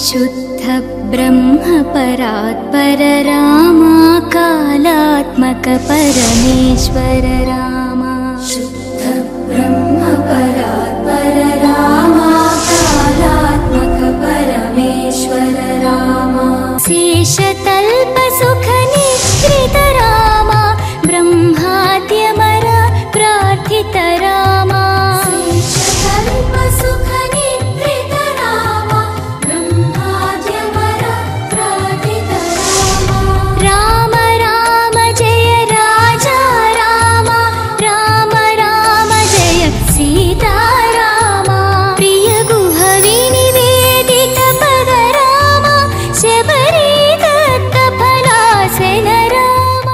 शुद्ध ब्रह्म परात्पर रामा कालात्मक परमेश्वर रामा शुद्ध ब्रह्म परात्पर रामा कालात्मक परमेश्वर रामा शेषतल्प सुख निश्रित रामा ब्रह्माद्यमर प्रार्थित रामा शेषतल्प सुख निश्रित रामा ब्रह्माद्यमर प्रार्थित रामा राम राम जय राजा राम राम राम जय सीता राम प्रिय गुह विनिवेदित पद राम शबरी दत्त फलासन राम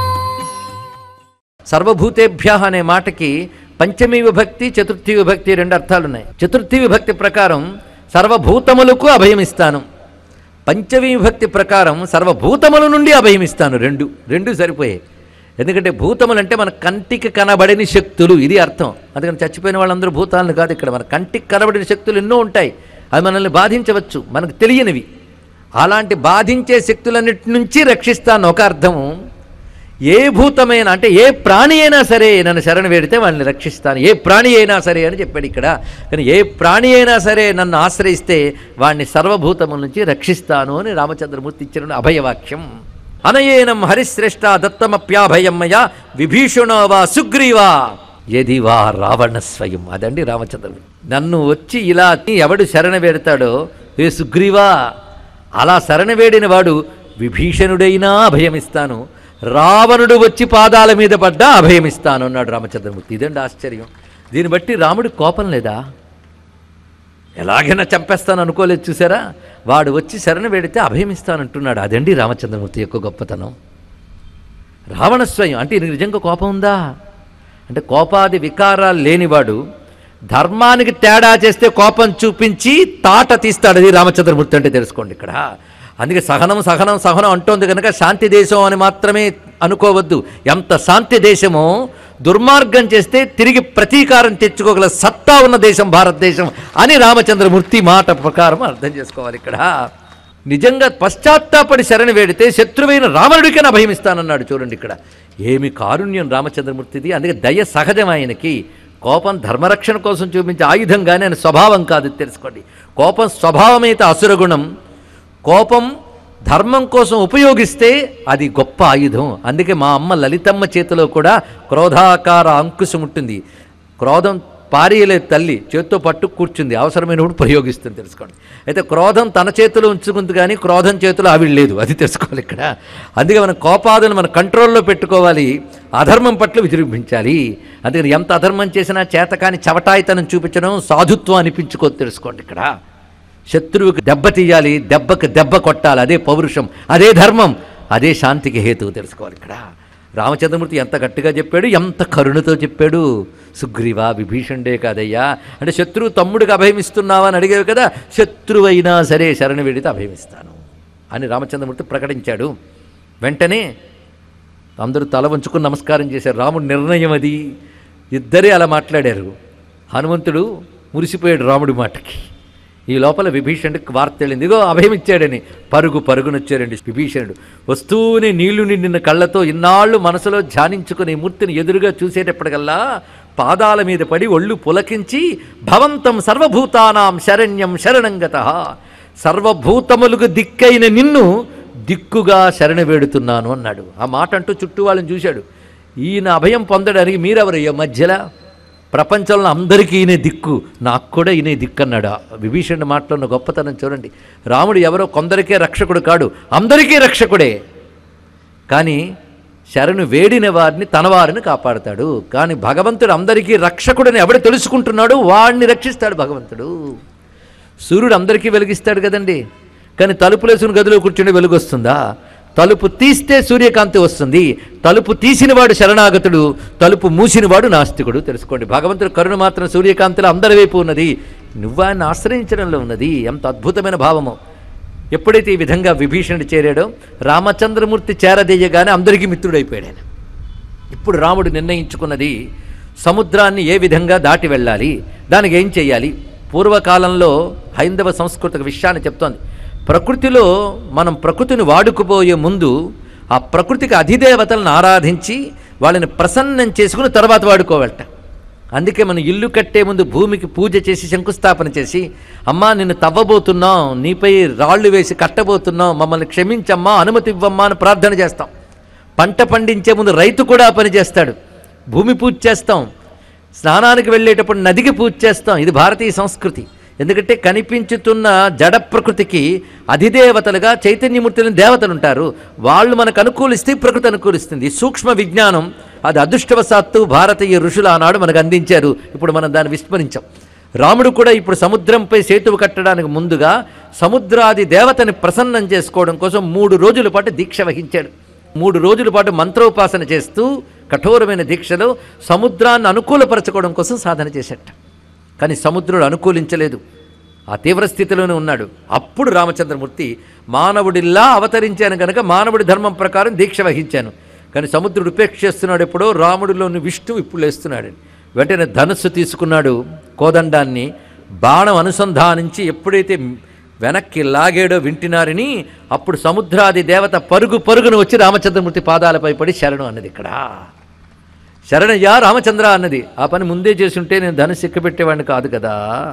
సర్వభూతేభ్య అనే మాటకి పంచమీ విభక్తి చతుర్థి విభక్తి రెండు అర్థాలు ఉన్నాయి చతుర్థి విభక్తి ప్రకారం సర్వభూతములకు అభయమిస్తాను పంచమీ విభక్తి ప్రకారం సర్వభూతముల నుండి అభయమిస్తాను రెండు రెండు సరిపోయాయి ఎందుకంటే భూతములు అంటే మన కంటికి కనబడని శక్తులు ఇది అర్థం అందుకని చచ్చిపోయిన వాళ్ళందరూ భూతాలను కాదు ఇక్కడ మన కంటికి కనబడిన శక్తులు ఎన్నో ఉంటాయి అవి మనల్ని బాధించవచ్చు మనకు తెలియనివి అలాంటి బాధించే శక్తులన్నిటి నుంచి రక్షిస్తాను ఒక అర్థము ఏ భూతమైనా అంటే ఏ ప్రాణి అయినా సరే నన్ను శరణ వేడితే వాళ్ళని రక్షిస్తాను ఏ ప్రాణి అయినా సరే అని చెప్పాడు ఇక్కడ కానీ ఏ ప్రాణి అయినా సరే నన్ను ఆశ్రయిస్తే వాడిని సర్వభూతముల నుంచి రక్షిస్తాను అని రామచంద్రమూర్తి ఇచ్చిన అభయవాక్యం అనయేనం హరిశ్రేష్ట దత్తమప్యాభయమ్మయ విభీషణో వా సుగ్రీవా ఎది వా రావణ స్వయం అదండి రామచంద్రుడు నన్ను వచ్చి ఇలా ఎవడు శరణ వేడతాడో ఏ సుగ్రీవా అలా శరణ వేడిన వాడు విభీషణుడైనా అభయమిస్తాను రావణుడు వచ్చి పాదాల మీద పడ్డా అభయమిస్తాను అన్నాడు రామచంద్రమూర్తి ఇదండి ఆశ్చర్యం దీన్ని బట్టి రాముడికి కోపం లేదా ఎలాగైనా చంపేస్తాను అనుకోలేదు చూసారా వాడు వచ్చి శరణ వేడితే అభయమిస్తానంటున్నాడు అదండి రామచంద్రమూర్తి యొక్క గొప్పతనం రావణ స్వయం అంటే ఈయనకి నిజంగా కోపం ఉందా అంటే కోపాది వికారాలు లేనివాడు ధర్మానికి తేడా చేస్తే కోపం చూపించి తాట తీస్తాడు అది రామచంద్రమూర్తి అంటే తెలుసుకోండి ఇక్కడ అందుకే సహనం సహనం సహనం అంటోంది కనుక శాంతి దేశం అని మాత్రమే అనుకోవద్దు ఎంత శాంతి దేశమో దుర్మార్గం చేస్తే తిరిగి ప్రతీకారం తెచ్చుకోగల సత్తా ఉన్న దేశం భారతదేశం అని రామచంద్రమూర్తి మాట ప్రకారం అర్థం చేసుకోవాలి ఇక్కడ నిజంగా పశ్చాత్తాపడి శరణి వేడితే శత్రువైన రావణుడికైనా భయమిస్తానన్నాడు చూడండి ఇక్కడ ఏమి కారుణ్యం రామచంద్రమూర్తిది అందుకే దయ సహజం ఆయనకి కోపం ధర్మరక్షణ కోసం చూపించే ఆయుధంగానే ఆయన స్వభావం కాదు తెలుసుకోండి కోపం స్వభావమైతే అసురగుణం కోపం ధర్మం కోసం ఉపయోగిస్తే అది గొప్ప ఆయుధం అందుకే మా అమ్మ లలితమ్మ చేతిలో కూడా క్రోధాకార అంకుశం ఉంటుంది క్రోధం పారియలేదు తల్లి చేత్తో పట్టు కూర్చుంది అవసరమైనప్పుడు ప్రయోగిస్తుంది తెలుసుకోండి అయితే క్రోధం తన చేతిలో ఉంచుకుంది కానీ క్రోధం చేతిలో ఆవిడ లేదు అది తెలుసుకోవాలి ఇక్కడ అందుకే మనం కోపాదులు మన కంట్రోల్లో పెట్టుకోవాలి అధర్మం పట్ల విజృంభించాలి అందుకని ఎంత అధర్మం చేసినా చేతకాని చవటాయితనం చూపించడం సాధుత్వం అనిపించుకో తెలుసుకోండి ఇక్కడ శత్రువుకి దెబ్బ తీయాలి దెబ్బకి దెబ్బ కొట్టాలి అదే పౌరుషం అదే ధర్మం అదే శాంతికి హేతువు తెలుసుకోవాలి ఇక్కడ రామచంద్రమూర్తి ఎంత గట్టిగా చెప్పాడు ఎంత కరుణతో చెప్పాడు సుగ్రీవా విభీషణుడే కాదయ్యా అంటే శత్రువు తమ్ముడికి అభయమిస్తున్నావా అని అడిగేవి కదా శత్రువైనా సరే శరణ వెడితే అభయమిస్తాను అని రామచంద్రమూర్తి ప్రకటించాడు వెంటనే అందరూ తల వంచుకుని నమస్కారం చేశారు రాముడు నిర్ణయం అది ఇద్దరే అలా మాట్లాడారు హనుమంతుడు మురిసిపోయాడు రాముడి మాటకి ఈ లోపల విభీషణుడికి వార్త వెళ్ళింది ఇగో అభయం ఇచ్చాడని పరుగు పరుగునొచ్చాడండి విభీషణుడు వస్తూనే నీళ్లు నిండిన కళ్ళతో ఇన్నాళ్ళు మనసులో ధ్యానించుకుని ఈ మూర్తిని ఎదురుగా చూసేటప్పటికల్లా పాదాల మీద పడి ఒళ్ళు పులకించి భవంతం సర్వభూతానాం శరణ్యం శరణంగత సర్వభూతములకు దిక్కైన నిన్ను దిక్కుగా శరణ వేడుతున్నాను అన్నాడు ఆ మాట అంటూ చుట్టూ వాళ్ళని చూశాడు ఈయన అభయం పొందడానికి మీరెవరయ్యో మధ్యలో ప్రపంచంలో అందరికీ ఈయనే దిక్కు నాకు కూడా ఈయనే దిక్కు అన్నాడు ఆ విభీషణుడి మాటలో ఉన్న గొప్పతనం చూడండి రాముడు ఎవరో కొందరికే రక్షకుడు కాడు అందరికీ రక్షకుడే కానీ శరణు వేడిన వారిని తన వారిని కాపాడతాడు కానీ భగవంతుడు అందరికీ రక్షకుడని ఎవడు తెలుసుకుంటున్నాడు వాడిని రక్షిస్తాడు భగవంతుడు సూర్యుడు అందరికీ వెలిగిస్తాడు కదండి కానీ తలుపులు వేసుకుని గదిలో కూర్చుని వెలుగు వస్తుందా తలుపు తీస్తే సూర్యకాంతి వస్తుంది తలుపు తీసినవాడు శరణాగతుడు తలుపు మూసినవాడు నాస్తికుడు తెలుసుకోండి భగవంతుడు కరుణ మాత్రం సూర్యకాంతిలో అందరి వైపు ఉన్నది నువ్వాన్ని ఆశ్రయించడంలో ఉన్నది ఎంత అద్భుతమైన భావము ఎప్పుడైతే ఈ విధంగా విభీషణుడు చేరాడో రామచంద్రమూర్తి చేరదీయగానే అందరికీ మిత్రుడైపోయాడు ఆయన ఇప్పుడు రాముడు నిర్ణయించుకున్నది సముద్రాన్ని ఏ విధంగా దాటి వెళ్ళాలి దానికి ఏం చేయాలి పూర్వకాలంలో హైందవ సంస్కృతి ఒక విషయాన్ని చెప్తోంది ప్రకృతిలో మనం ప్రకృతిని వాడుకుపోయే ముందు ఆ ప్రకృతికి అధిదేవతలను ఆరాధించి వాళ్ళని ప్రసన్నం చేసుకుని తర్వాత వాడుకోవాలట అందుకే మనం ఇల్లు కట్టే ముందు భూమికి పూజ చేసి శంకుస్థాపన చేసి అమ్మా నిన్ను తవ్వబోతున్నాం నీపై రాళ్ళు వేసి కట్టబోతున్నాం మమ్మల్ని క్షమించమ్మా అనుమతి ఇవ్వమ్మా అని ప్రార్థన చేస్తాం పంట పండించే ముందు రైతు కూడా ఆ పని చేస్తాడు భూమి పూజ చేస్తాం స్నానానికి వెళ్ళేటప్పుడు నదికి పూజ చేస్తాం ఇది భారతీయ సంస్కృతి ఎందుకంటే కనిపించుతున్న జడ ప్రకృతికి అధిదేవతలుగా చైతన్యమూర్తులని దేవతలు ఉంటారు వాళ్ళు మనకు అనుకూలిస్తే ప్రకృతి అనుకూలిస్తుంది ఈ సూక్ష్మ విజ్ఞానం అది అదృష్టవశాత్తు భారతీయ ఋషులు ఆనాడు మనకు అందించారు ఇప్పుడు మనం దాన్ని విస్మరించాం రాముడు కూడా ఇప్పుడు సముద్రంపై సేతువు కట్టడానికి ముందుగా సముద్రాది దేవతని ప్రసన్నం చేసుకోవడం కోసం మూడు రోజుల పాటు దీక్ష వహించాడు మూడు రోజుల పాటు మంత్రోపాసన చేస్తూ కఠోరమైన దీక్షలో సముద్రాన్ని అనుకూలపరచుకోవడం కోసం సాధన చేశాట కానీ సముద్రుడు అనుకూలించలేదు ఆ తీవ్ర స్థితిలోనే ఉన్నాడు అప్పుడు రామచంద్రమూర్తి మానవుడిలా అవతరించాను కనుక మానవుడి ధర్మం ప్రకారం దీక్ష వహించాను కానీ సముద్రుడు ఉపేక్షిస్తున్నాడు ఎప్పుడో రాముడిలోని విష్ణువు ఇప్పుడు లేస్తున్నాడు వెంటనే ధనుస్సు తీసుకున్నాడు కోదండాన్ని బాణం అనుసంధానించి ఎప్పుడైతే వెనక్కి లాగాడో వింటున్నారని అప్పుడు సముద్రాది దేవత పరుగు పరుగున వచ్చి రామచంద్రమూర్తి పాదాలపై పడి శరణు అన్నది ఇక్కడ శరణయ్య రామచంద్ర అన్నది ఆ పని ముందే చేసుంటే నేను ధనుసు ఎక్కువ పెట్టేవాడిని కాదు కదా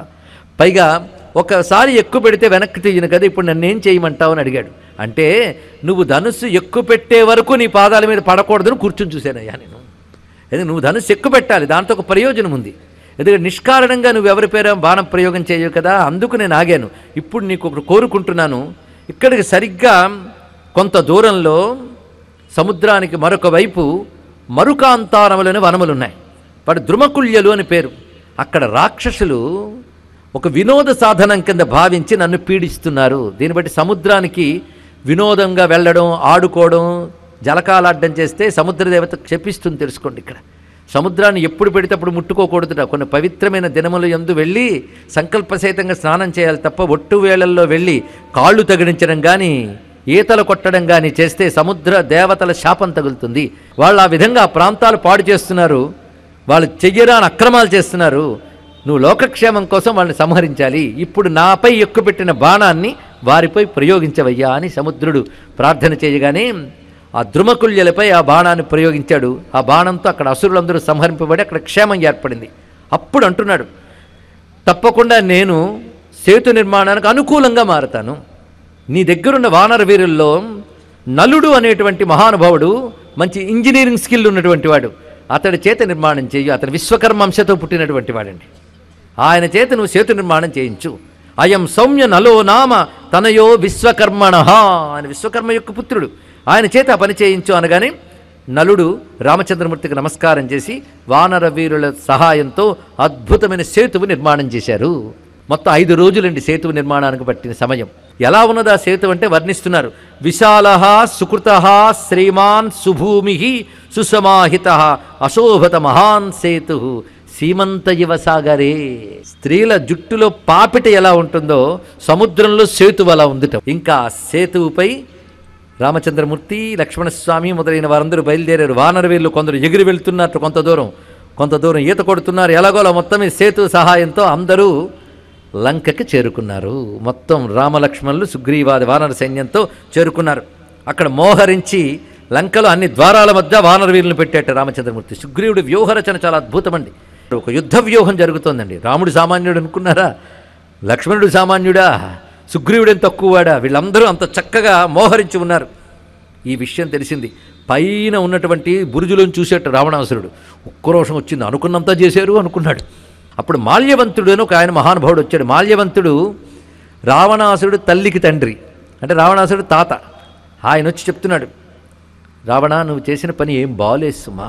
పైగా ఒకసారి ఎక్కువ పెడితే వెనక్కి తీయను కదా ఇప్పుడు నన్ను ఏం చేయమంటావు అని అడిగాడు అంటే నువ్వు ధనుస్సు ఎక్కువ పెట్టే వరకు నీ పాదాల మీద పడకూడదని కూర్చుని చూశానయ్యా నేను ఎందుకంటే నువ్వు ధనుస్సు ఎక్కువ పెట్టాలి దాంతో ఒక ప్రయోజనం ఉంది ఎందుకంటే నిష్కారణంగా నువ్వు ఎవరి పేర బాణం ప్రయోగం చేయవు కదా అందుకు నేను ఆగాను ఇప్పుడు నీకు ఒకటి కోరుకుంటున్నాను ఇక్కడికి సరిగ్గా కొంత దూరంలో సముద్రానికి మరొక వైపు మరుకాంతారములని వనములు ఉన్నాయి వాడు ద్రుమకుల్యలు అని పేరు అక్కడ రాక్షసులు ఒక వినోద సాధనం కింద భావించి నన్ను పీడిస్తున్నారు దీన్ని బట్టి సముద్రానికి వినోదంగా వెళ్ళడం ఆడుకోవడం జలకాలాడ్డం చేస్తే సముద్ర దేవత క్షపిస్తుంది తెలుసుకోండి ఇక్కడ సముద్రాన్ని ఎప్పుడు పెడితే అప్పుడు ముట్టుకోకూడదుట కొన్ని పవిత్రమైన దినములు ఎందు వెళ్ళి సంకల్పసహితంగా స్నానం చేయాలి తప్ప ఒట్టు వేళల్లో వెళ్ళి కాళ్ళు తగిలించడం కానీ ఈతలు కొట్టడం కానీ చేస్తే సముద్ర దేవతల శాపం తగులుతుంది వాళ్ళు ఆ విధంగా ఆ ప్రాంతాలు పాడు చేస్తున్నారు వాళ్ళు చెయ్యరాని అక్రమాలు చేస్తున్నారు నువ్వు లోకక్షేమం కోసం వాళ్ళని సంహరించాలి ఇప్పుడు నాపై ఎక్కుపెట్టిన బాణాన్ని వారిపై ప్రయోగించవయ్యా అని సముద్రుడు ప్రార్థన చేయగానే ఆ ద్రుమకుల్యలపై ఆ బాణాన్ని ప్రయోగించాడు ఆ బాణంతో అక్కడ అసురులందరూ సంహరింపబడి అక్కడ క్షేమం ఏర్పడింది అప్పుడు అంటున్నాడు తప్పకుండా నేను సేతు నిర్మాణానికి అనుకూలంగా మారతాను నీ దగ్గరున్న వానర వీరుల్లో నలుడు అనేటువంటి మహానుభావుడు మంచి ఇంజనీరింగ్ స్కిల్ ఉన్నటువంటి వాడు అతడి చేత నిర్మాణం చేయు అతని విశ్వకర్మాంశతో పుట్టినటువంటి వాడండి ఆయన చేత నువ్వు సేతు నిర్మాణం చేయించు అయం సౌమ్య నలో నామ తనయో విశ్వకర్మణ ఆయన విశ్వకర్మ యొక్క పుత్రుడు ఆయన చేత ఆ పని చేయించు అనగానే నలుడు రామచంద్రమూర్తికి నమస్కారం చేసి వానర వీరుల సహాయంతో అద్భుతమైన సేతువు నిర్మాణం చేశారు మొత్తం ఐదు రోజులండి సేతువు నిర్మాణానికి పట్టిన సమయం ఎలా ఉన్నది ఆ సేతు అంటే వర్ణిస్తున్నారు విశాల సుకృత శ్రీమాన్ సుభూమి సుసమాహిత అశోభత మహాన్ సేతు సీమంత ఇవ సాగరే స్త్రీల జుట్టులో పాపిట ఎలా ఉంటుందో సముద్రంలో సేతువు అలా ఉందిట ఇంకా ఆ సేతువుపై రామచంద్రమూర్తి లక్ష్మణస్వామి మొదలైన వారందరూ బయలుదేరారు వానరవీళ్ళు కొందరు ఎగిరి వెళ్తున్నట్టు కొంత దూరం కొంత దూరం ఈత కొడుతున్నారు ఎలాగోలా మొత్తం ఈ సేతు సహాయంతో అందరూ లంకకి చేరుకున్నారు మొత్తం రామలక్ష్మణులు సుగ్రీవాది వానర సైన్యంతో చేరుకున్నారు అక్కడ మోహరించి లంకలో అన్ని ద్వారాల మధ్య వానర వీరులను పెట్టేట రామచంద్రమూర్తి సుగ్రీవుడి వ్యూహరచన చాలా అద్భుతమండి ఒక యుద్ధ వ్యూహం జరుగుతోందండి రాముడు సామాన్యుడు అనుకున్నారా లక్ష్మణుడు సామాన్యుడా సుగ్రీవుడేం తక్కువవాడా వీళ్ళందరూ అంత చక్కగా మోహరించి ఉన్నారు ఈ విషయం తెలిసింది పైన ఉన్నటువంటి బురుజులను చూసేట రావణాసురుడు ఉక్రోషం వచ్చింది అనుకున్నంత చేశారు అనుకున్నాడు అప్పుడు మాల్యవంతుడు అని ఒక ఆయన మహానుభావుడు వచ్చాడు మాల్యవంతుడు రావణాసురుడు తల్లికి తండ్రి అంటే రావణాసురుడు తాత ఆయన వచ్చి చెప్తున్నాడు రావణ నువ్వు చేసిన పని ఏం బాగలేదు సుమా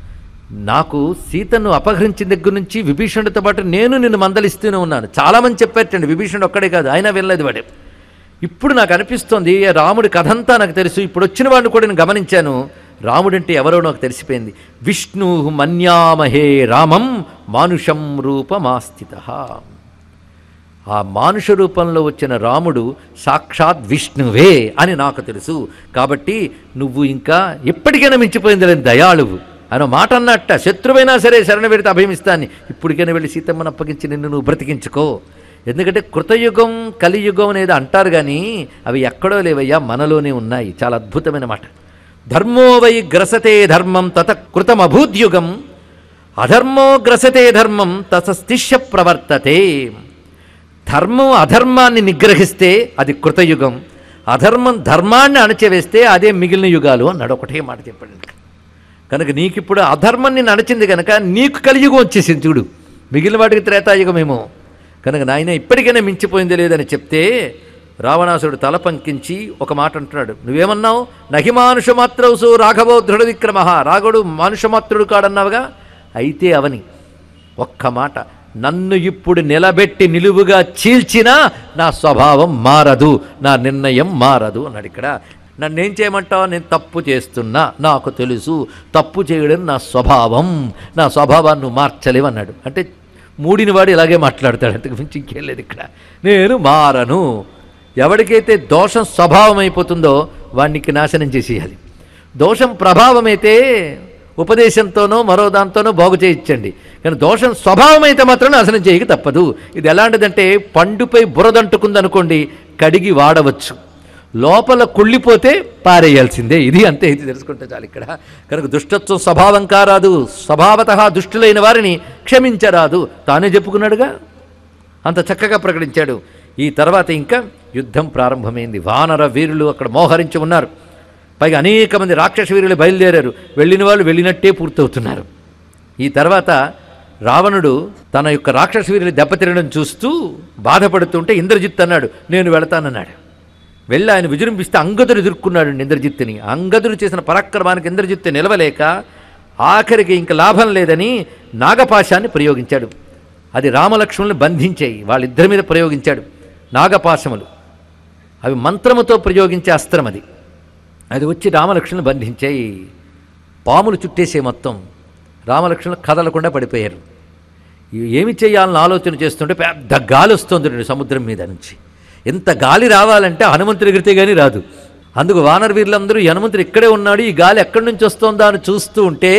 నాకు సీతను అపహరించిన దగ్గర నుంచి విభీషణుడితో పాటు నేను నిన్ను మందలిస్తూనే ఉన్నాను చాలామంది చెప్పారటండి విభీషణుడు ఒక్కడే కాదు ఆయన వినలేదు వాడే ఇప్పుడు నాకు అనిపిస్తోంది రాముడి కథంతా నాకు తెలుసు ఇప్పుడు వచ్చిన వాడిని కూడా నేను గమనించాను రాముడంటే ఎవరో నాకు తెలిసిపోయింది విష్ణు మన్యామహే రామం మానుషం రూపమాస్థిత ఆ మానుష రూపంలో వచ్చిన రాముడు సాక్షాత్ విష్ణువే అని నాకు తెలుసు కాబట్టి నువ్వు ఇంకా ఎప్పటికైనా మించిపోయింది లేని దయాళువు అని మాట అన్నట్ట శత్రువైనా సరే శరణ పెడితే అభయమిస్తాన్ని ఇప్పటికైనా వెళ్ళి సీతమ్మను అప్పగించి నిన్ను నువ్వు బ్రతికించుకో ఎందుకంటే కృతయుగం కలియుగం అనేది అంటారు కానీ అవి ఎక్కడో లేవయ్యా మనలోనే ఉన్నాయి చాలా అద్భుతమైన మాట ధర్మో వై గ్రసతే ధర్మం తత కృతమభూద్యుగం అధర్మో గ్రసతే ధర్మం తతస్తిష్య ప్రవర్తతే ధర్మం అధర్మాన్ని నిగ్రహిస్తే అది కృతయుగం అధర్మం ధర్మాన్ని అణచివేస్తే అదే మిగిలిన యుగాలు అన్నాడు ఒకటే మాట చెప్పండి కనుక నీకిప్పుడు అధర్మాన్ని నడిచింది కనుక నీకు కలియుగం వచ్చేసింది చూడు మిగిలిన వాటికి త్రేతాయుగమేమో కనుక నాయన ఇప్పటికైనా మించిపోయింది లేదని చెప్తే రావణాసుడు తల పంకించి ఒక మాట అంటున్నాడు నువ్వేమన్నావు నహిమానుష మాత్రవుసు రాఘవో దృఢ విక్రమ రాఘవుడు మానుషమాత్రుడు కాడన్నావుగా అయితే అవని ఒక్క మాట నన్ను ఇప్పుడు నిలబెట్టి నిలువుగా చీల్చినా నా స్వభావం మారదు నా నిర్ణయం మారదు అన్నాడు ఇక్కడ నన్ను ఏం చేయమంటావు నేను తప్పు చేస్తున్నా నాకు తెలుసు తప్పు చేయడం నా స్వభావం నా స్వభావాన్ని నువ్వు మార్చలేవు అన్నాడు అంటే మూడిని వాడు ఇలాగే మాట్లాడతాడు అంతకు మించి ఇంకేం లేదు ఇక్కడ నేను మారను ఎవరికైతే దోషం స్వభావం అయిపోతుందో వాడికి నాశనం చేసేయాలి దోషం ప్రభావం అయితే ఉపదేశంతోనో మరో దాంతోనో బాగు చేయించండి కానీ దోషం స్వభావం అయితే మాత్రం నాశనం చేయక తప్పదు ఇది ఎలాంటిదంటే పండుపై బురదంటుకుందనుకోండి కడిగి వాడవచ్చు లోపల కుళ్ళిపోతే పారేయాల్సిందే ఇది అంతే ఇది తెలుసుకుంటే చాలు ఇక్కడ కనుక దుష్టత్వం స్వభావం కారాదు స్వభావత దుష్టులైన వారిని క్షమించరాదు తానే చెప్పుకున్నాడుగా అంత చక్కగా ప్రకటించాడు ఈ తర్వాత ఇంకా యుద్ధం ప్రారంభమైంది వానర వీరులు అక్కడ మోహరించి ఉన్నారు పైగా అనేక మంది రాక్షస వీరులు బయలుదేరారు వెళ్ళిన వాళ్ళు వెళ్ళినట్టే పూర్తవుతున్నారు ఈ తర్వాత రావణుడు తన యొక్క రాక్షస వీరులు దెబ్బతినడం చూస్తూ బాధపడుతుంటే ఇంద్రజిత్ అన్నాడు నేను వెళతానన్నాడు వెళ్ళి ఆయన విజృంభిస్తే అంగదుడు ఎదుర్కొన్నాడు ఇంద్రజిత్తుని అంగదుడు చేసిన పరాక్రమానికి ఇంద్రజిత్తు నిలవలేక ఆఖరికి ఇంక లాభం లేదని నాగపాశాన్ని ప్రయోగించాడు అది రామలక్ష్మణుని బంధించాయి వాళ్ళిద్దరి మీద ప్రయోగించాడు నాగపాశములు అవి మంత్రముతో ప్రయోగించే అస్త్రం అది అది వచ్చి రామలక్ష్మణుని బంధించాయి పాములు చుట్టేసే మొత్తం రామలక్ష్మణులు కదలకుండా పడిపోయారు ఇవి ఏమి చేయాలని ఆలోచన చేస్తుంటే పెద్ద గాలి వస్తుంది రెండు సముద్రం మీద నుంచి ఎంత గాలి రావాలంటే హనుమంతుడి ఎగిరితే కానీ రాదు అందుకు వానర వీరులందరూ ఈ హనుమంతుడు ఇక్కడే ఉన్నాడు ఈ గాలి ఎక్కడి నుంచి వస్తుందా అని చూస్తూ ఉంటే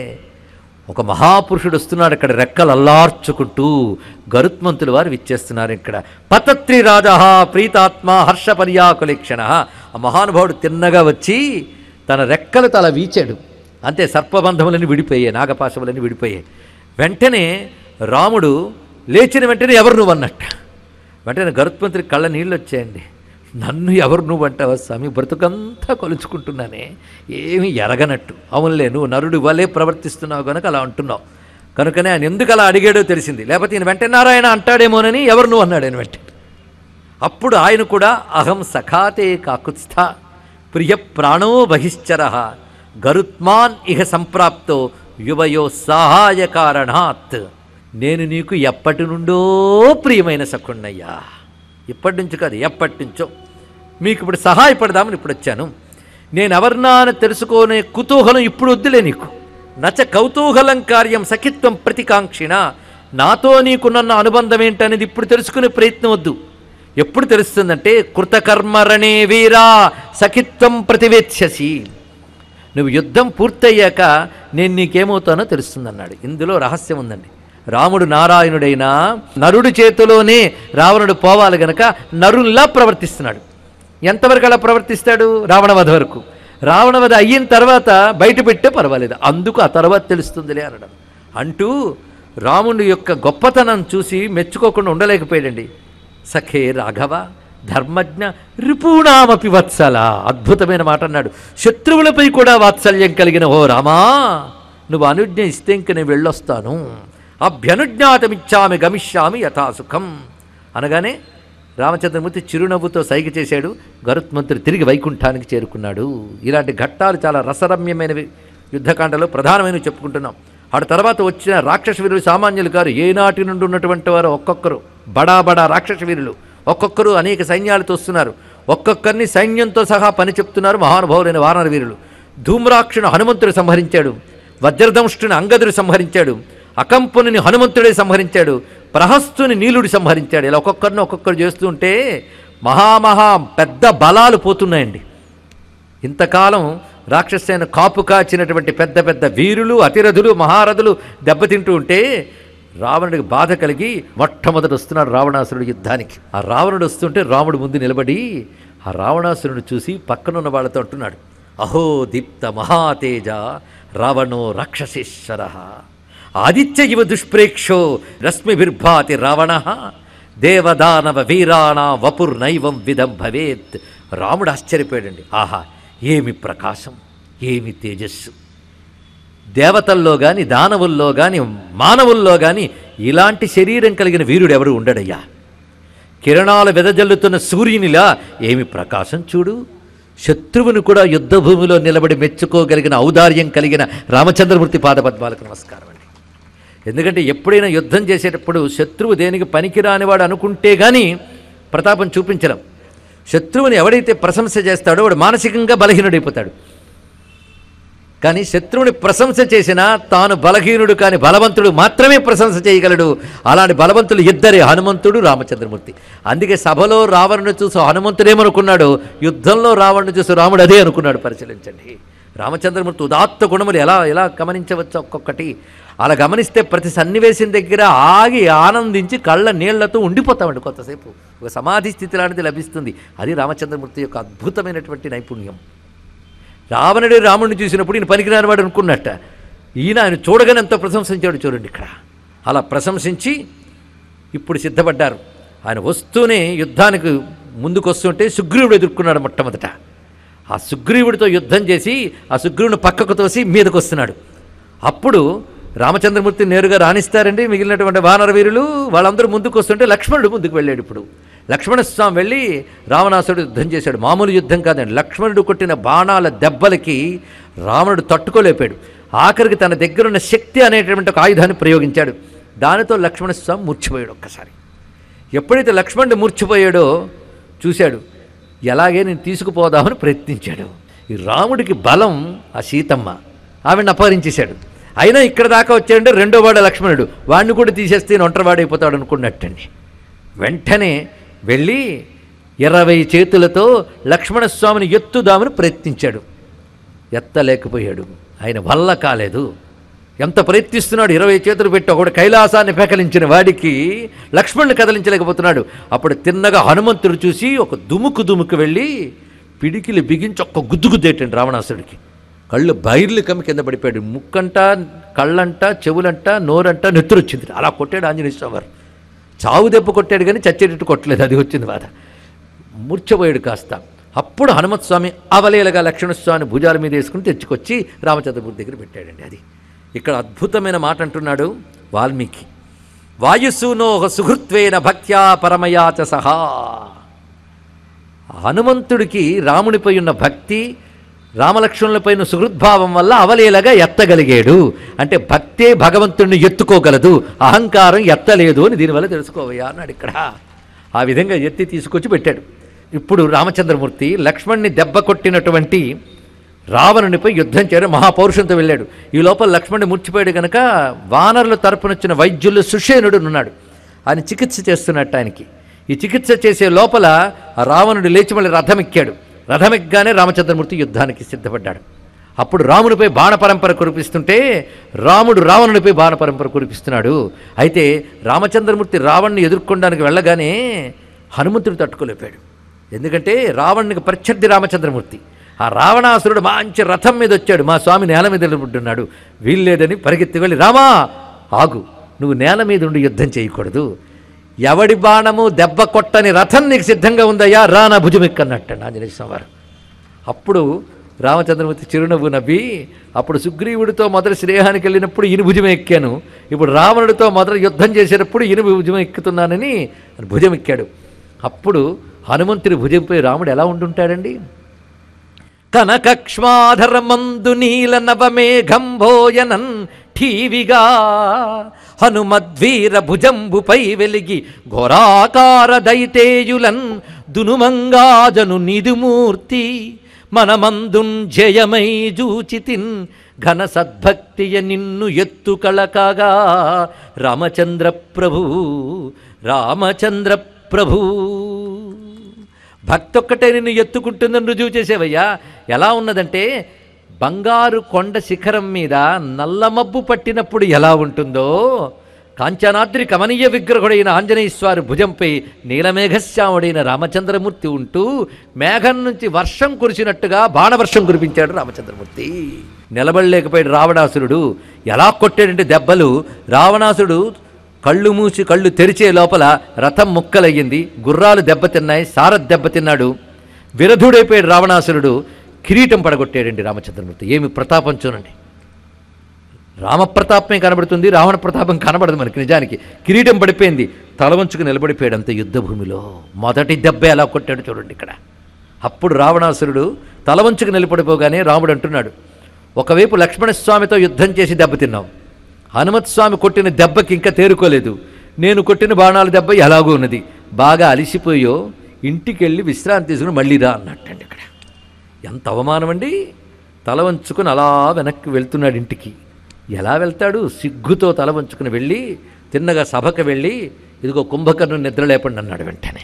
ఒక మహాపురుషుడు వస్తున్నాడు ఇక్కడ రెక్కలు అల్లార్చుకుంటూ గరుత్మంతులు వారు విచ్చేస్తున్నారు ఇక్కడ పతత్రి రాజా ప్రీతాత్మ హర్ష పర్యాకులేక్షణ ఆ మహానుభావుడు తిన్నగా వచ్చి తన రెక్కలు తల వీచాడు అంతే సర్పబంధములని విడిపోయాయి నాగపాశములని విడిపోయాయి వెంటనే రాముడు లేచిన వెంటనే ఎవరు నువ్వు అన్నట్టు వెంటనే గరుత్మంతుడి కళ్ళ నీళ్ళు వచ్చాయండి నన్ను ఎవరు నువ్వు అంటావా స్వామి బ్రతుకంతా కొలుచుకుంటున్నానే ఏమీ ఎరగనట్టు అవునులే నువ్వు నరుడు వలే ప్రవర్తిస్తున్నావు కనుక అలా అంటున్నావు కనుకనే ఆయన ఎందుకు అలా అడిగాడో తెలిసింది లేకపోతే ఈయన వెంటనే నారాయణ అంటాడేమోనని ఎవరు నువ్వు అన్నాడు ఆయన వెంటనే అప్పుడు ఆయన కూడా అహం సఖాతే కాకుత్స్థ ప్రియ ప్రాణో బహిశ్చర గరుత్మాన్ ఇహ సంప్రాప్తో యువయో సహాయ కారణాత్ నేను నీకు ఎప్పటి నుండో ప్రియమైన సఖుణ్ణయ్యా ఇప్పటి నుంచి కాదు ఎప్పటి నుంచో మీకు ఇప్పుడు సహాయపడదామని ఇప్పుడు వచ్చాను నేను ఎవరినా అని తెలుసుకోనే కుతూహలం ఇప్పుడు వద్దులే నీకు నచ కౌతూహలం కార్యం సఖిత్వం ప్రతికాంక్షిణ నాతో నీకున్న అనుబంధం ఏంటనేది ఇప్పుడు తెలుసుకునే ప్రయత్నం వద్దు ఎప్పుడు తెలుస్తుందంటే కృతకర్మరణే వీరా సఖిత్వం ప్రతివేత్స్యసి నువ్వు యుద్ధం పూర్తయ్యాక నేను నీకేమవుతానో తెలుస్తుందన్నాడు ఇందులో రహస్యం ఉందండి రాముడు నారాయణుడైనా నరుడి చేతిలోనే రావణుడు పోవాలి గనక నరుల్లా ప్రవర్తిస్తున్నాడు ఎంతవరకు అలా ప్రవర్తిస్తాడు రావణవధ వరకు రావణవధ అయిన తర్వాత బయట పెట్టే పర్వాలేదు అందుకు ఆ తర్వాత తెలుస్తుందిలే అనడం అంటూ రాముడి యొక్క గొప్పతనం చూసి మెచ్చుకోకుండా ఉండలేకపోయాడండి సఖే రాఘవ ధర్మజ్ఞ రిపూణామపి వత్సల అద్భుతమైన మాట అన్నాడు శత్రువులపై కూడా వాత్సల్యం కలిగిన ఓ రామా నువ్వు అనుజ్ఞ ఇస్తే ఇంక నేను వెళ్ళొస్తాను అభ్యనుజ్ఞాతమిచ్చామి గమిష్యామి యథాసుఖం అనగానే రామచంద్రమూర్తి చిరునవ్వుతో సైగ చేశాడు గరుత్మంతుడు తిరిగి వైకుంఠానికి చేరుకున్నాడు ఇలాంటి ఘట్టాలు చాలా రసరమ్యమైనవి యుద్ధకాండలో ప్రధానమైనవి చెప్పుకుంటున్నాం ఆ తర్వాత వచ్చిన రాక్షస వీరులు సామాన్యులు గారు ఏనాటి నుండి ఉన్నటువంటి వారు ఒక్కొక్కరు బడా బడా రాక్షస వీరులు ఒక్కొక్కరు అనేక సైన్యాలతో వస్తున్నారు ఒక్కొక్కరిని సైన్యంతో సహా పని చెప్తున్నారు మహానుభావులైన వానర వీరులు ధూమ్రాక్షుని హనుమంతుడు సంహరించాడు వజ్రదంష్టుని అంగదుడు సంహరించాడు అకంపుని హనుమంతుడే సంహరించాడు ప్రహస్తుని నీలుడు సంహరించాడు ఇలా ఒక్కొక్కరిని ఒక్కొక్కరు చేస్తుంటే మహామహా పెద్ద బలాలు పోతున్నాయండి ఇంతకాలం రాక్షసైన కాపు కాచినటువంటి పెద్ద పెద్ద వీరులు అతిరథులు మహారథులు దెబ్బతింటూ ఉంటే రావణుడికి బాధ కలిగి మొట్టమొదటి వస్తున్నాడు రావణాసురుడు యుద్ధానికి ఆ రావణుడు వస్తుంటే రాముడు ముందు నిలబడి ఆ రావణాసురుడు చూసి పక్కనున్న వాళ్ళతో అంటున్నాడు అహో దీప్త మహాతేజ రావణో రాక్షసేశ్వర ఆదిత్య ఇవ దుష్ప్రేక్షో రశ్మిభిర్భాతి రావణ దేవదానవ వీరాణ వపుర్నైవం విధం భవేత్ రాముడు ఆశ్చర్యపోయాడండి ఆహా ఏమి ప్రకాశం ఏమి తేజస్సు దేవతల్లో గాని దానవుల్లో గాని మానవుల్లో గాని ఇలాంటి శరీరం కలిగిన వీరుడు ఎవరు ఉండడయ్యా కిరణాలు వెదజల్లుతున్న సూర్యునిలా ఏమి ప్రకాశం చూడు శత్రువును కూడా యుద్ధభూమిలో నిలబడి మెచ్చుకోగలిగిన ఔదార్యం కలిగిన రామచంద్రమూర్తి పాదపద్మాలకు నమస్కారం అండి ఎందుకంటే ఎప్పుడైనా యుద్ధం చేసేటప్పుడు శత్రువు దేనికి పనికిరానివాడు అనుకుంటే గాని ప్రతాపం చూపించడం శత్రువుని ఎవడైతే ప్రశంస చేస్తాడో వాడు మానసికంగా బలహీనుడైపోతాడు కానీ శత్రువుని ప్రశంస చేసినా తాను బలహీనుడు కాని బలవంతుడు మాత్రమే ప్రశంస చేయగలడు అలాంటి బలవంతులు ఇద్దరే హనుమంతుడు రామచంద్రమూర్తి అందుకే సభలో రావణుని చూసి హనుమంతుడేమనుకున్నాడు యుద్ధంలో రావణుని చూసి రాముడు అదే అనుకున్నాడు పరిశీలించండి రామచంద్రమూర్తి ఉదాత్త గుణములు ఎలా ఎలా గమనించవచ్చు ఒక్కొక్కటి అలా గమనిస్తే ప్రతి సన్నివేశం దగ్గర ఆగి ఆనందించి కళ్ళ నీళ్లతో ఉండిపోతామండి కొంతసేపు ఒక సమాధి స్థితి లాంటిది లభిస్తుంది అది రామచంద్రమూర్తి యొక్క అద్భుతమైనటువంటి నైపుణ్యం రావణుడు రాముడిని చూసినప్పుడు ఈయన పనికిరాని వాడు అనుకున్నట్ట ఈయన ఆయన చూడగానే ఎంతో ప్రశంసించాడు చూడండి ఇక్కడ అలా ప్రశంసించి ఇప్పుడు సిద్ధపడ్డారు ఆయన వస్తూనే యుద్ధానికి ముందుకు వస్తుంటే సుగ్రీవుడు ఎదుర్కొన్నాడు మొట్టమొదట ఆ సుగ్రీవుడితో యుద్ధం చేసి ఆ సుగ్రీవుని పక్కకు తోసి మీదకు వస్తున్నాడు అప్పుడు రామచంద్రమూర్తి నేరుగా రాణిస్తారండి మిగిలినటువంటి వానర వీరులు వాళ్ళందరూ ముందుకు వస్తుంటే లక్ష్మణుడు ముందుకు వెళ్ళాడు ఇప్పుడు లక్ష్మణస్వామి వెళ్ళి రావణాసుడు యుద్ధం చేశాడు మామూలు యుద్ధం కాదండి లక్ష్మణుడు కొట్టిన బాణాల దెబ్బలకి రావణుడు తట్టుకోలేపాడు ఆఖరికి తన దగ్గరున్న శక్తి అనేటువంటి ఒక ఆయుధాన్ని ప్రయోగించాడు దానితో లక్ష్మణస్వామి మూర్చిపోయాడు ఒక్కసారి ఎప్పుడైతే లక్ష్మణుడు మూర్చిపోయాడో చూశాడు ఎలాగే నేను తీసుకుపోదామని ప్రయత్నించాడు ఈ రాముడికి బలం ఆ సీతమ్మ ఆవిడని అపహరించేశాడు అయినా ఇక్కడ దాకా వచ్చాడంటే రెండో వాడు లక్ష్మణుడు వాడిని కూడా తీసేస్తే నేను ఒంటరివాడైపోతాడు అనుకున్నట్టండి వెంటనే వెళ్ళి ఇరవై చేతులతో లక్ష్మణస్వామిని ఎత్తుదామని ప్రయత్నించాడు ఎత్తలేకపోయాడు ఆయన వల్ల కాలేదు ఎంత ప్రయత్నిస్తున్నాడు ఇరవై చేతులు పెట్టి ఒకడు కైలాసాన్ని పెకలించిన వాడికి లక్ష్మణ్ని కదలించలేకపోతున్నాడు అప్పుడు తిన్నగా హనుమంతుడు చూసి ఒక దుముకు దుముకు వెళ్ళి పిడికిలి బిగించి ఒక్క గుద్దు గుద్దేటండి రావణాసుడికి కళ్ళు బైర్లు కమ్మి కింద పడిపోయాడు ముక్కంట కళ్ళంట చెవులంట నోరంట నెత్తురు వచ్చింది అలా కొట్టాడు ఆంజనేయ స్వామి వారు చావు దెబ్బ కొట్టాడు కానీ చచ్చేటట్టు కొట్టలేదు అది వచ్చింది బాధ మూర్ఛపోయాడు కాస్త అప్పుడు హనుమత్ స్వామి అవలేలగా లక్ష్మణస్వామి భుజాల మీద వేసుకుని తెచ్చుకొచ్చి రామచంద్రమూర్తి దగ్గర పెట్టాడండి అది ఇక్కడ అద్భుతమైన మాట అంటున్నాడు వాల్మీకి వాయుసూనో సుహృత్వేన భక్త్యా పరమయాచ సహా హనుమంతుడికి రామునిపై ఉన్న భక్తి రామలక్ష్మణులపై ఉన్న సుహృద్భావం వల్ల అవలేలగా ఎత్తగలిగాడు అంటే భక్తే భగవంతుడిని ఎత్తుకోగలదు అహంకారం ఎత్తలేదు అని దీనివల్ల తెలుసుకోవయ్యా అన్నాడు ఇక్కడ ఆ విధంగా ఎత్తి తీసుకొచ్చి పెట్టాడు ఇప్పుడు రామచంద్రమూర్తి లక్ష్మణ్ణి దెబ్బ కొట్టినటువంటి రావణునిపై యుద్ధం చేయడం మహాపౌరుషంతో వెళ్ళాడు ఈ లోపల లక్ష్మణుని మూర్చిపోయాడు గనక వానరుల తరపునొచ్చిన వైద్యులు సుషేనుడు ఉన్నాడు ఆయన చికిత్స చేస్తున్నట్టు ఆయనకి ఈ చికిత్స చేసే లోపల ఆ రావణుడు లేచి మళ్ళీ రథం ఎక్కాడు రథం ఎక్కగానే రామచంద్రమూర్తి యుద్ధానికి సిద్ధపడ్డాడు అప్పుడు రామునిపై బాణపరంపర కురిపిస్తుంటే రాముడు రావణునిపై బాణపరంపర కురిపిస్తున్నాడు అయితే రామచంద్రమూర్తి రావణ్ణి ఎదుర్కొనడానికి వెళ్ళగానే హనుమంతుడు తట్టుకోలేపాడు ఎందుకంటే రావణునికి ప్రత్యర్థి రామచంద్రమూర్తి ఆ రావణాసురుడు మంచి రథం మీద వచ్చాడు మా స్వామి నేల మీద నిలబడున్నాడు వీల్లేదని పరిగెత్తి వెళ్ళి రామా ఆగు నువ్వు నేల మీద ఉండి యుద్ధం చేయకూడదు ఎవడి బాణము దెబ్బ కొట్టని రథం నీకు సిద్ధంగా ఉందయ్యా రా నా భుజమెక్కన్నట్టు ఆంజనేయ స్వామి వారు అప్పుడు రామచంద్రమూర్తి చిరునవ్వు నవ్వి అప్పుడు సుగ్రీవుడితో మొదటి శ్రేహానికి వెళ్ళినప్పుడు ఇని భుజం ఎక్కాను ఇప్పుడు రావణుడితో మొదటి యుద్ధం చేసేటప్పుడు ఇని భుజం ఎక్కుతున్నానని భుజం ఎక్కాడు అప్పుడు హనుమంతుడి భుజంపై రాముడు ఎలా ఉండుంటాడండి కనకక్ష్మాధరమందు నీల నవమేఘంభోయనన్ ఠీవిగా హనుమద్వీర భుజంబుపై వెలిగి ఘోరాకార దైతేయులన్ దునుమంగాజను నిదుమూర్తి మనమందున్ జయమై జూచితిన్ ఘన సద్భక్తియ నిన్ను ఎత్తు కళకాగా రామచంద్ర ప్రభు రామచంద్ర ప్రభు భక్తి ఒక్కటే నిన్ను ఎత్తుకుంటుందని రుజువు చేసేవయ్యా ఎలా ఉన్నదంటే బంగారు కొండ శిఖరం మీద నల్లమబ్బు పట్టినప్పుడు ఎలా ఉంటుందో కాంచనాద్రి కమనీయ విగ్రహుడైన ఆంజనేయ స్వామి భుజంపై నీలమేఘశ్యాముడైన రామచంద్రమూర్తి ఉంటూ మేఘం నుంచి వర్షం కురిసినట్టుగా బాణవర్షం కురిపించాడు రామచంద్రమూర్తి నిలబడలేకపోయాడు రావణాసురుడు ఎలా కొట్టాడంటే దెబ్బలు రావణాసుడు కళ్ళు మూసి కళ్ళు తెరిచే లోపల రథం ముక్కలయ్యింది గుర్రాలు దెబ్బతిన్నాయి సారథ్ దెబ్బతిన్నాడు విరధుడైపోయాడు రావణాసురుడు కిరీటం పడగొట్టాడండి రామచంద్రమూర్తి ఏమి ప్రతాపం చూడండి రామప్రతాపమే కనబడుతుంది రావణ ప్రతాపం కనబడదు మనకి నిజానికి కిరీటం పడిపోయింది తల వంచుకు నిలబడిపోయాడు అంత యుద్ధభూమిలో మొదటి దెబ్బ ఎలా కొట్టాడు చూడండి ఇక్కడ అప్పుడు రావణాసురుడు తల వంచుకు నిలబడిపోగానే రాముడు అంటున్నాడు ఒకవైపు లక్ష్మణస్వామితో యుద్ధం చేసి దెబ్బతిన్నాం హనుమత్ స్వామి కొట్టిన దెబ్బకి ఇంకా తేరుకోలేదు నేను కొట్టిన బాణాల దెబ్బ ఎలాగో ఉన్నది బాగా అలిసిపోయో ఇంటికి వెళ్ళి విశ్రాంతి తీసుకుని మళ్ళీ రా అన్నట్టండి ఇక్కడ ఎంత అవమానం అండి తల వంచుకుని అలా వెనక్కి వెళ్తున్నాడు ఇంటికి ఎలా వెళ్తాడు సిగ్గుతో తల వంచుకుని వెళ్ళి తిన్నగా సభకు వెళ్ళి ఇదిగో కుంభకర్ణు నిద్ర లేపండి అన్నాడు వెంటనే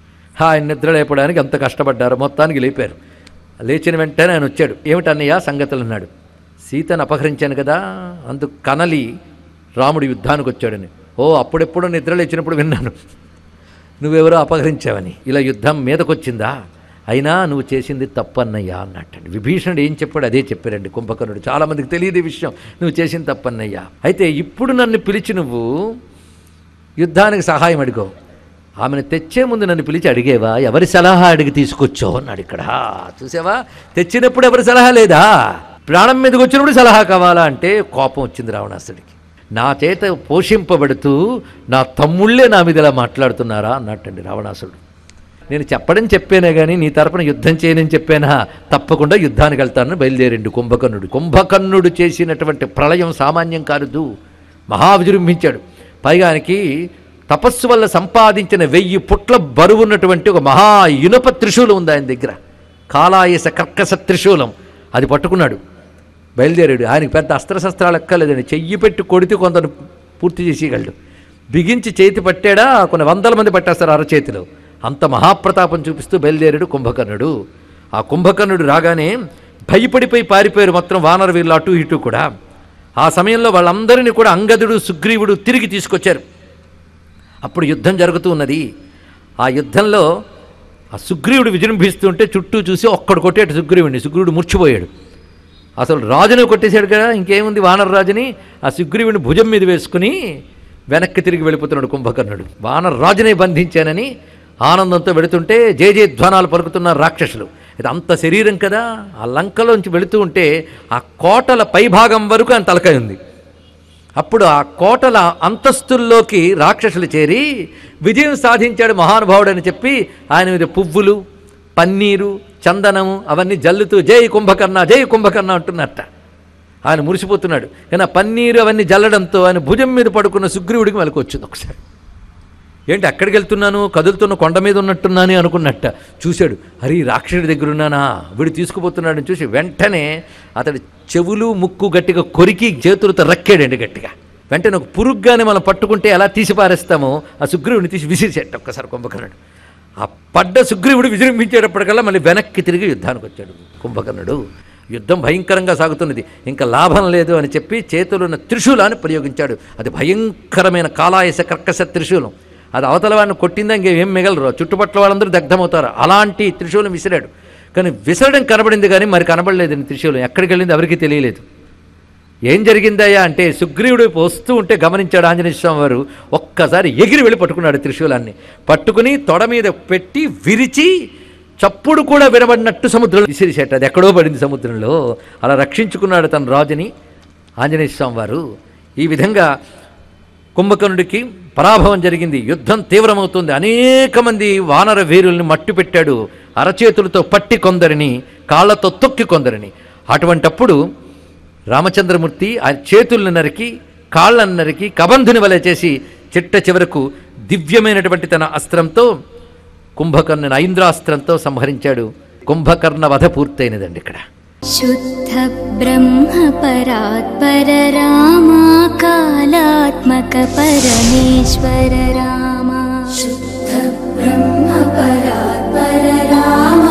ఆయన నిద్ర లేపడానికి ఎంత కష్టపడ్డారు మొత్తానికి లేపారు లేచిన వెంటనే ఆయన వచ్చాడు ఏమిటన్నయ్య సంగతులు అన్నాడు సీతను అపహరించాను కదా అందుకు కనలి రాముడు యుద్ధానికి వచ్చాడని ఓ అప్పుడెప్పుడు నిద్ర లేచినప్పుడు విన్నాను నువ్వెవరో అపహరించావని ఇలా యుద్ధం మీదకొచ్చిందా అయినా నువ్వు చేసింది తప్పన్నయ్యా అన్నట్టండి విభీషణుడు ఏం చెప్పాడు అదే చెప్పారండి కుంభకర్ణుడు చాలామందికి తెలియదు ఈ విషయం నువ్వు చేసింది తప్పన్నయ్యా అయితే ఇప్పుడు నన్ను పిలిచి నువ్వు యుద్ధానికి సహాయం అడిగో ఆమెను తెచ్చే ముందు నన్ను పిలిచి అడిగేవా ఎవరి సలహా అడిగి తీసుకొచ్చో అన్నాడు ఇక్కడ చూసావా తెచ్చినప్పుడు ఎవరి సలహా లేదా ప్రాణం మీదకి వచ్చినప్పుడు సలహా కావాలా అంటే కోపం వచ్చింది రావణాసుడికి నా చేత పోషింపబడుతూ నా తమ్ముళ్ళే నా మీద ఇలా మాట్లాడుతున్నారా అన్నట్టండి రావణాసుడు నేను చెప్పడం చెప్పానే కానీ నీ తరపున యుద్ధం చేయనని చెప్పానా తప్పకుండా యుద్ధానికి వెళ్తానని బయలుదేరిండు కుంభకర్ణుడు కుంభకర్ణుడు చేసినటువంటి ప్రళయం సామాన్యం కాదు మహా విజృంభించాడు పైగా ఆయనకి తపస్సు వల్ల సంపాదించిన వెయ్యి పుట్ల బరువున్నటువంటి ఒక మహా ఇనుప త్రిశూలం ఉంది ఆయన దగ్గర కాలాయస కర్కస త్రిశూలం అది పట్టుకున్నాడు బయలుదేరాడు ఆయనకి పెద్ద అస్త్రశస్త్రాలు ఎక్కలేదండి చెయ్యి పెట్టి కొడితే కొందరు పూర్తి చేసేయగలడు బిగించి చేతి పట్టాడా కొన్ని వందల మంది పట్టేస్తారు అరచేతిలో అంత మహాప్రతాపం చూపిస్తూ బయలుదేరాడు కుంభకర్ణుడు ఆ కుంభకర్ణుడు రాగానే భయపడిపోయి పారిపోయారు మొత్తం వానర వీళ్ళు అటు ఇటు కూడా ఆ సమయంలో వాళ్ళందరినీ కూడా అంగదుడు సుగ్రీవుడు తిరిగి తీసుకొచ్చారు అప్పుడు యుద్ధం జరుగుతూ ఉన్నది ఆ యుద్ధంలో ఆ సుగ్రీవుడు విజృంభిస్తుంటే చుట్టూ చూసి ఒక్కడు కొట్టేట సుగ్రీవుడిని సుగ్రీవుడు మూర్చిపోయాడు అసలు రాజును కొట్టేశాడు కదా ఇంకేముంది వానర రాజుని ఆ సుగ్రీవుని భుజం మీద వేసుకుని వెనక్కి తిరిగి వెళ్ళిపోతున్నాడు కుంభకర్ణుడు వానర రాజునే బంధించానని ఆనందంతో వెళుతుంటే జయ జయధ్వానాలు పలుకుతున్నారు రాక్షసులు ఇది అంత శరీరం కదా ఆ లంకలోంచి వెళుతూ ఉంటే ఆ కోటల పైభాగం వరకు ఆయన తలకాయ ఉంది అప్పుడు ఆ కోటల అంతస్తుల్లోకి రాక్షసులు చేరి విజయం సాధించాడు మహానుభావుడు అని చెప్పి ఆయన మీద పువ్వులు పన్నీరు చందనము అవన్నీ జల్లుతూ జై కుంభకర్ణ జై కుంభకర్ణ అంటున్నట్ట ఆయన మురిసిపోతున్నాడు కానీ ఆ పన్నీరు అవన్నీ జల్లడంతో ఆయన భుజం మీద పడుకున్న సుగ్రీవుడికి మెలకు వచ్చింది ఒకసారి ఏంటి అక్కడికి వెళ్తున్నాను కదులుతున్న కొండ మీద ఉన్నట్టున్నాను అనుకున్నట్ట చూశాడు హరి రాక్షసుడి దగ్గర ఉన్నానా వీడు తీసుకుపోతున్నాడని చూసి వెంటనే అతడి చెవులు ముక్కు గట్టిగా కొరికి చేతులతో రక్కాడండి గట్టిగా వెంటనే ఒక పురుగ్గానే మనం పట్టుకుంటే ఎలా తీసి పారేస్తామో ఆ సుగ్రీవుడిని తీసి విసిరిసేట ఒక్కసారి కుంభకర్ణుడు ఆ పడ్డ సుగ్రీవుడు విజృంభించేటప్పటికల్లా మళ్ళీ వెనక్కి తిరిగి యుద్ధానికి వచ్చాడు కుంభకర్ణుడు యుద్ధం భయంకరంగా సాగుతున్నది ఇంకా లాభం లేదు అని చెప్పి చేతులు ఉన్న త్రిశూలాన్ని ప్రయోగించాడు అది భయంకరమైన కాలాయస కర్కశ త్రిశూలం అది అవతల వాడిని కొట్టిందా ఇంకేం మిగలరు చుట్టుపక్కల వాళ్ళందరూ దగ్ధమవుతారు అలాంటి త్రిశూలం విసిరాడు కానీ విసరడం కనబడింది కానీ మరి కనబడలేదు త్రిశూలం ఎక్కడికి వెళ్ళింది ఎవరికీ తెలియలేదు ఏం జరిగిందయ్యా అంటే సుగ్రీవుడు వస్తూ ఉంటే గమనించాడు ఆంజనేయ స్వామి వారు ఒక్కసారి ఎగిరి వెళ్ళి పట్టుకున్నాడు త్రిశూలాన్ని పట్టుకుని తొడ మీద పెట్టి విరిచి చప్పుడు కూడా వినబడినట్టు సముద్రంలో విసిరిసేట అది ఎక్కడో పడింది సముద్రంలో అలా రక్షించుకున్నాడు తన రాజుని ఆంజనేయ స్వామి వారు ఈ విధంగా కుంభకర్ణుడికి పరాభవం జరిగింది యుద్ధం తీవ్రమవుతుంది అనేక మంది వానర వీరుల్ని మట్టు పెట్టాడు అరచేతులతో పట్టి కొందరిని కాళ్ళతో తొక్కి కొందరిని అటువంటప్పుడు రామచంద్రమూర్తి ఆ చేతులను నరికి కాళ్ళను నరికి కబంధుని వలె చేసి చిట్ట చివరకు దివ్యమైనటువంటి తన అస్త్రంతో కుంభకర్ణుని ఐంద్రాస్త్రంతో సంహరించాడు కుంభకర్ణ వధ పూర్తయినదండి ఇక్కడ शुद्ध ब्रह्म परात्पर रामा कालात्मक परमेश्वर रामा शुद्ध ब्रह्म परात्पर रामा